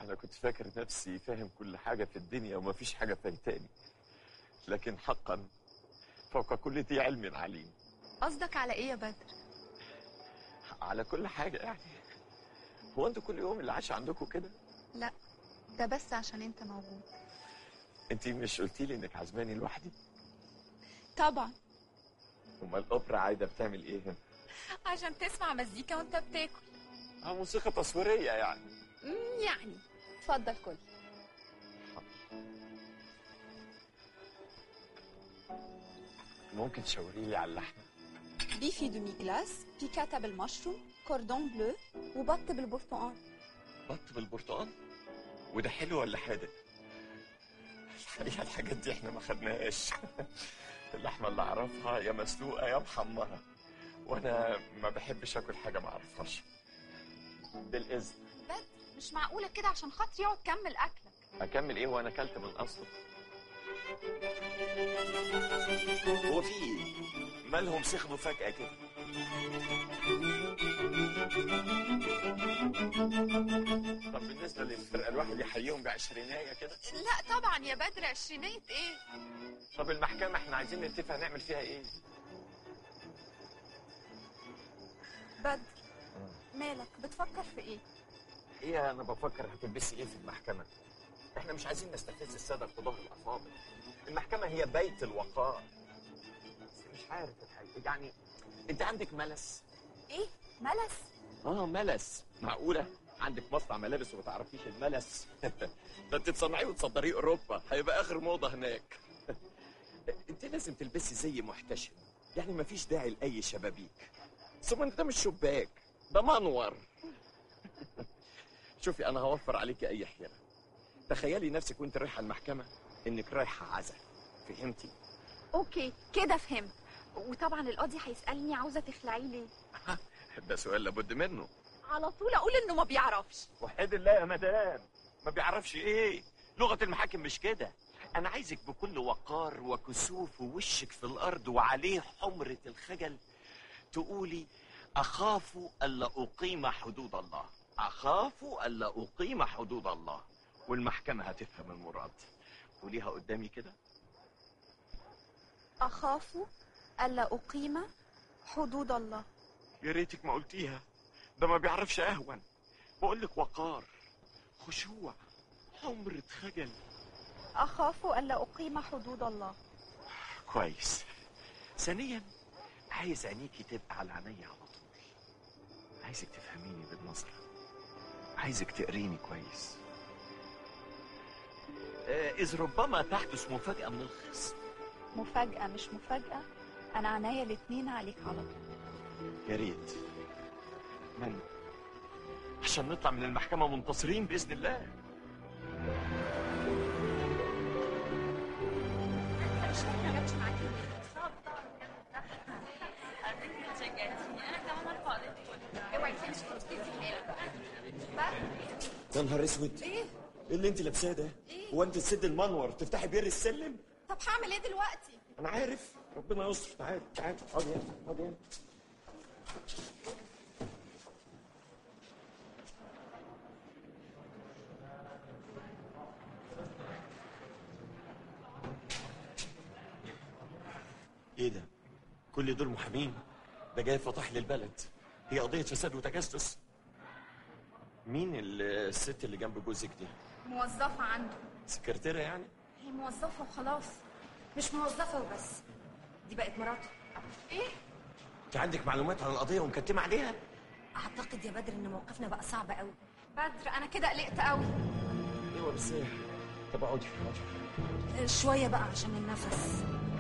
انا كنت فاكر نفسي فاهم كل حاجه في الدنيا ومفيش حاجه فايتاني لكن حقا فوق كل ذي علم عليم قصدك على ايه يا بدر على كل حاجه يعني هو انتوا كل يوم اللي عايش عندكم كده لا ده بس عشان انت موجود انت مش قلتي لي انك عزماني لوحدي طبعا امال الاوبرا عايده بتعمل ايه هنا عشان تسمع مزيكا وانت بتاكل اه موسيقى تصويريه يعني مم، يعني اتفضل كل ممكن تشاوري لي على اللحمه بيفي دومي جلاس بيكاتا بالمشروم كوردون بلو وبط بالبرتقال بط بالبرتقال وده حلو ولا حادق الحقيقه الحاجات دي احنا ما خدناهاش اللحمه اللي اعرفها يا مسلوقه يا محمره وانا ما بحبش اكل حاجه ما اعرفهاش بالاذن بدر مش معقولة كده عشان خاطري اقعد كمل اكلك اكمل ايه وانا اكلت من اصله هو في ايه مالهم سخنوا فجاه كده طب بالنسبه للفرقه الواحد يحييهم بعشرينيه كده لا طبعا يا بدر عشرينية ايه طب المحكمه احنا عايزين نتفق نعمل فيها ايه بدر مالك بتفكر في ايه هي انا بفكر هتلبسي ايه في المحكمه احنا مش عايزين نستفز الساده القضاه الافاضل المحكمه هي بيت الوقار بس مش عارف الحقيقه يعني انت عندك ملس ايه ملس اه ملس معقوله عندك مصنع ملابس وما تعرفيش الملس ده انت تصنعيه وتصدريه اوروبا هيبقى اخر موضه هناك انت لازم تلبسي زي محتشم يعني مفيش داعي لاي شبابيك ثم انت ده مش شباك ده منور شوفي انا هوفر عليكي اي حيره تخيلي نفسك وانت رايحه المحكمه انك رايحه عزا فهمتي اوكي كده فهمت وطبعا القاضي هيسألني عاوزة تخلعي ليه ده سؤال لابد منه على طول اقول انه ما بيعرفش وحيد الله يا مدام ما بيعرفش ايه لغه المحاكم مش كده انا عايزك بكل وقار وكسوف ووشك في الارض وعليه حمره الخجل تقولي اخاف الا اقيم حدود الله اخاف الا اقيم حدود الله والمحكمه هتفهم المراد قوليها قدامي كده اخاف الا اقيم حدود الله يا ريتك ما قلتيها ده ما بيعرفش اهون بقول لك وقار خشوع حمره خجل اخاف الا اقيم حدود الله كويس ثانيا عايز عينيكي تبقى على عينيا على طول عايزك تفهميني بالنظرة عايزك تقريني كويس آه، إذ ربما تحدث مفاجأة من الخصم مفاجأة مش مفاجأة انا عناية الاتنين عليك على طول يا ريت من عشان نطلع من المحكمة منتصرين بإذن الله اوعي تمشي فلوسين في دماغك يا نهار اسود ايه ايه اللي انت لابساه ده؟ هو انت تسد المنور تفتحي بير السلم؟ طب هعمل ايه دلوقتي انا عارف ربنا يستر تعالى تعالى اقعدي هنا اقعدي هنا ايه ده؟ كل دول محامين ده جاي فتح لي البلد هي قضية فساد وتجسس مين ال- الست اللي جنب جوزك دي؟ موظفة عنده سكرتيرة يعني؟ هي موظفة وخلاص مش موظفة وبس دي بقت مراته ايه انت عندك معلومات عن القضية ومكتمة عليها؟ اعتقد يا بدر ان موقفنا بقى صعب قوي بدر انا كده قلقت قوي ايوه بس ايه؟ طب اقعدي اقعدي شوية بقى عشان النفس